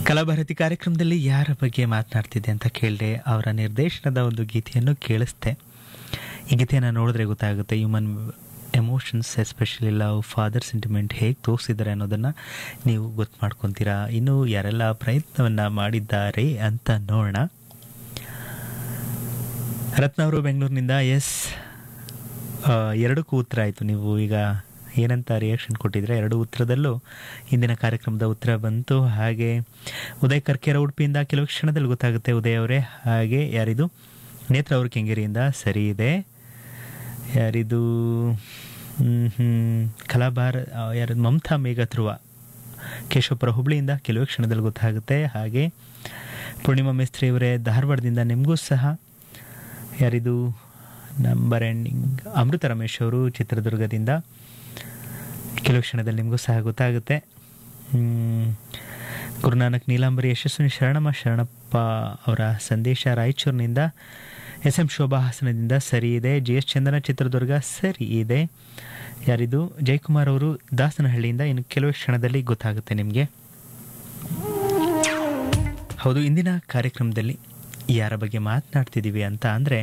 ಕಲಾಭಾರತಿ ಕಾರ್ಯಕ್ರಮದಲ್ಲಿ ಯಾರ ಬಗ್ಗೆ ಮಾತನಾಡ್ತಿದ್ದೆ ಅಂತ ಕೇಳಿದೆ ಅವರ ನಿರ್ದೇಶನದ ಒಂದು ಗೀತೆಯನ್ನು ಕೇಳಿಸ್ದೆ ಈ ಗೀತೆಯನ್ನು ನೋಡಿದ್ರೆ ಗೊತ್ತಾಗುತ್ತೆ human emotions especially love father sentiment ಹೇಗೆ ತೋರಿಸಿದ್ದಾರೆ ಅನ್ನೋದನ್ನು ನೀವು ಗೊತ್ತು ಮಾಡ್ಕೊತೀರಾ ಇನ್ನು ಯಾರೆಲ್ಲ ಪ್ರಯತ್ನವನ್ನು ಮಾಡಿದ್ದಾರೆ ಅಂತ ನೋಡೋಣ ರತ್ನ ಅವರು ಬೆಂಗಳೂರಿನಿಂದ ಎಸ್ ಎರಡಕ್ಕೂ ಉತ್ತರ ಆಯಿತು ನೀವು ಈಗ ಏನಂತ ರಿಯಾಕ್ಷನ್ ಕೊಟ್ಟಿದ್ರೆ ಎರಡು ಉತ್ತರದಲ್ಲೂ ಇಂದಿನ ಕಾರ್ಯಕ್ರಮದ ಉತ್ತರ ಬಂತು ಹಾಗೆ ಉದಯ್ ಕರ್ಕೇರ ಉಡುಪಿಯಿಂದ ಕೆಲವು ಕ್ಷಣದಲ್ಲಿ ಗೊತ್ತಾಗುತ್ತೆ ಉದಯ್ ಅವರೇ ಹಾಗೆ ಯಾರಿದು ನೇತ್ರ ಅವರು ಕೆಂಗೇರಿಯಿಂದ ಸರಿ ಇದೆ ಯಾರಿದು ಕಲಾಭಾರ ಯಾರದು ಮಮತಾ ಮೇಘ ಧ್ರುವ ಕೇಶವಪುರ ಹುಬ್ಳಿಯಿಂದ ಕೆಲವು ಕ್ಷಣದಲ್ಲಿ ಗೊತ್ತಾಗುತ್ತೆ ಹಾಗೆ ಪೂರ್ಣಿಮಾ ಮಿಸ್ತ್ರಿ ಅವರೇ ಧಾರವಾಡದಿಂದ ನಿಮಗೂ ಸಹ ಯಾರಿದು ನಂಬರ್ ಎಂಡಿಂಗ್ ಅಮೃತ ರಮೇಶ್ ಅವರು ಚಿತ್ರದುರ್ಗದಿಂದ ಕೆಲವು ಕ್ಷಣದಲ್ಲಿ ನಿಮಗೂ ಸಹ ಗೊತ್ತಾಗುತ್ತೆ ಗುರುನಾನಕ್ ನೀಲಾಂಬರಿ ಯಶಸ್ವಿನಿ ಶರಣಮ್ಮ ಶರಣಪ್ಪ ಅವರ ಸಂದೇಶ ರಾಯಚೂರಿನಿಂದ ಎಸ್ ಎಂ ಶೋಭಾ ಹಾಸನದಿಂದ ಸರಿ ಇದೆ ಜಿ ಎಸ್ ಚಂದನ ಚಿತ್ರದುರ್ಗ ಸರಿ ಇದೆ ಯಾರಿದು ಜಯಕುಮಾರ್ ಅವರು ದಾಸನಹಳ್ಳಿಯಿಂದ ಇನ್ನು ಕೆಲವು ಕ್ಷಣದಲ್ಲಿ ಗೊತ್ತಾಗುತ್ತೆ ನಿಮಗೆ ಹೌದು ಇಂದಿನ ಕಾರ್ಯಕ್ರಮದಲ್ಲಿ ಯಾರ ಬಗ್ಗೆ ಮಾತನಾಡ್ತಿದ್ದೀವಿ ಅಂತ ಅಂದರೆ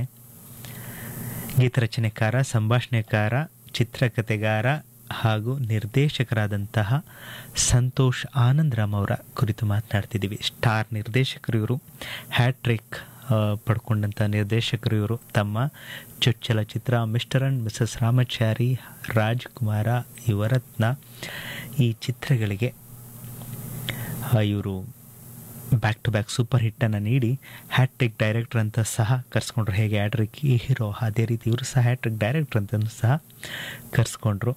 ಗೀತರಚನೆಕಾರ ಸಂಭಾಷಣೆಕಾರ ಚಿತ್ರಕಥೆಗಾರ ಹಾಗೂ ನಿರ್ದೇಶಕರಾದಂತಹ ಸಂತೋಷ್ ಆನಂದರಾಮ್ ಅವರ ಕುರಿತು ಮಾತನಾಡ್ತಿದ್ದೀವಿ ಸ್ಟಾರ್ ನಿರ್ದೇಶಕರು ಇವರು ಹ್ಯಾಟ್ರಿಕ್ ಪಡ್ಕೊಂಡಂಥ ನಿರ್ದೇಶಕರು ಇವರು ತಮ್ಮ ಚೊಚ್ಚಲ ಚಿತ್ರ Mr and Mrs Ramachari Rajakumara Yuvarathna ಈ ಚಿತ್ರಗಳಿಗೆ ಇವರು ಬ್ಯಾಕ್ ಟು ಬ್ಯಾಕ್ ಸೂಪರ್ ಹಿಟ್ಟನ್ನು ನೀಡಿ ಹ್ಯಾಟ್ರಿಕ್ ಡೈರೆಕ್ಟರ್ ಅಂತ ಸಹ ಕರೆಸ್ಕೊಂಡ್ರು ಹೇಗೆ ಹ್ಯಾಟ್ರಿಕ್ ಈ ಹೀರೋ ಅದೇ ರೀತಿ ಇವರು ಸಹ ಹ್ಯಾಟ್ರಿಕ್ ಡೈರೆಕ್ಟರ್ ಅಂತ ಸಹ ಕರೆಸ್ಕೊಂಡ್ರು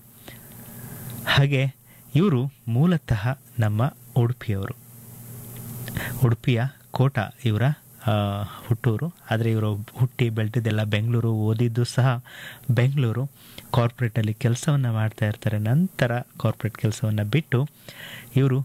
ಹಾಗೆ ಇವರು ಮೂಲತಃ ನಮ್ಮ ಉಡುಪಿಯವರು ಉಡುಪಿಯ ಕೋಟ ಇವರ ಹುಟ್ಟೂರು ಆದರೆ ಇವರು ಹುಟ್ಟಿ ಬೆಳೆದಿದ್ದೆಲ್ಲ ಬೆಂಗಳೂರು ಓದಿದ್ದು ಸಹ ಬೆಂಗಳೂರು ಕಾರ್ಪೊರೇಟಲ್ಲಿ ಕೆಲಸವನ್ನು ಮಾಡ್ತಾ ಇರ್ತಾರೆ ನಂತರ ಕಾರ್ಪೊರೇಟ್ ಕೆಲಸವನ್ನು ಬಿಟ್ಟು ಇವರು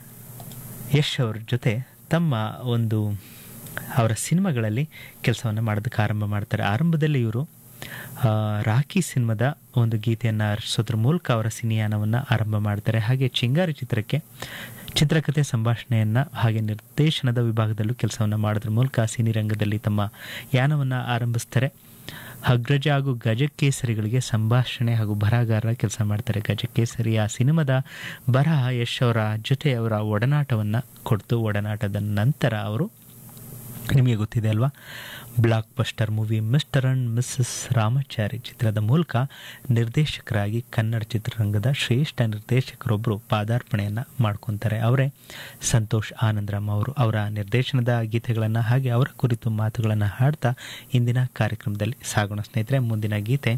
ಯಶ್ ಅವ್ರ ಜೊತೆ ತಮ್ಮ ಒಂದು ಅವರ ಸಿನಿಮಾಗಳಲ್ಲಿ ಕೆಲಸವನ್ನು ಮಾಡೋದಕ್ಕೆ ಆರಂಭ ಮಾಡ್ತಾರೆ ಆರಂಭದಲ್ಲಿ ಇವರು ರಾಖಿ ಸಿನಿಮಾದ ಒಂದು ಗೀತೆಯನ್ನು ಅರ್ಸೋದ್ರ ಮೂಲಕ ಅವರ ಸಿನಿಯಾನವನ್ನು ಆರಂಭ ಮಾಡ್ತಾರೆ ಹಾಗೆ ಚಿಂಗಾರಿ ಚಿತ್ರಕ್ಕೆ ಚಿತ್ರಕಥೆ ಸಂಭಾಷಣೆಯನ್ನು ಹಾಗೆ ನಿರ್ದೇಶನದ ವಿಭಾಗದಲ್ಲೂ ಕೆಲಸವನ್ನು ಮಾಡೋದ್ರ ಮೂಲಕ ಸಿನಿ ರಂಗದಲ್ಲಿ ತಮ್ಮ ಯಾನವನ್ನು ಆರಂಭಿಸ್ತಾರೆ ಅಗ್ರಜ ಹಾಗೂ ಗಜಕೇಸರಿಗಳಿಗೆ ಸಂಭಾಷಣೆ ಹಾಗೂ ಬರಹಗಾರರ ಕೆಲಸ ಮಾಡ್ತಾರೆ ಗಜಕೇಸರಿ ಆ ಸಿನಿಮಾದ ಬರಹ ಯಶ್ ಅವರ ಜೊತೆ ಅವರ ಒಡನಾಟವನ್ನು ಕೊಡ್ತು ಒಡನಾಟದ ನಂತರ ಅವರು ನಿಮಗೆ ಗೊತ್ತಿದೆ ಅಲ್ವಾ blockbuster movie Mr and Mrs Ramachari ಚಿತ್ರದ ಮೂಲಕ ನಿರ್ದೇಶಕರಾಗಿ ಕನ್ನಡ ಚಿತ್ರರಂಗದ ಶ್ರೇಷ್ಠ ನಿರ್ದೇಶಕರೊಬ್ಬರು ಪಾದಾರ್ಪಣೆಯನ್ನು ಮಾಡ್ಕೊತಾರೆ ಅವರೇ ಸಂತೋಷ್ ಆನಂದರಾಮ್ ಅವರು ಅವರ ನಿರ್ದೇಶನದ ಗೀತೆಗಳನ್ನು ಹಾಗೆ ಅವರ ಕುರಿತು ಮಾತುಗಳನ್ನು ಹಾಡ್ತಾ ಇಂದಿನ ಕಾರ್ಯಕ್ರಮದಲ್ಲಿ ಸಾಗೋಣ ಸ್ನೇಹಿತರೆ ಮುಂದಿನ ಗೀತೆ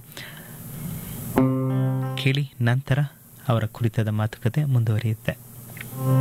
ಕೇಳಿ ನಂತರ ಅವರ ಕುರಿತಾದ ಮಾತುಕತೆ ಮುಂದುವರಿಯುತ್ತೆ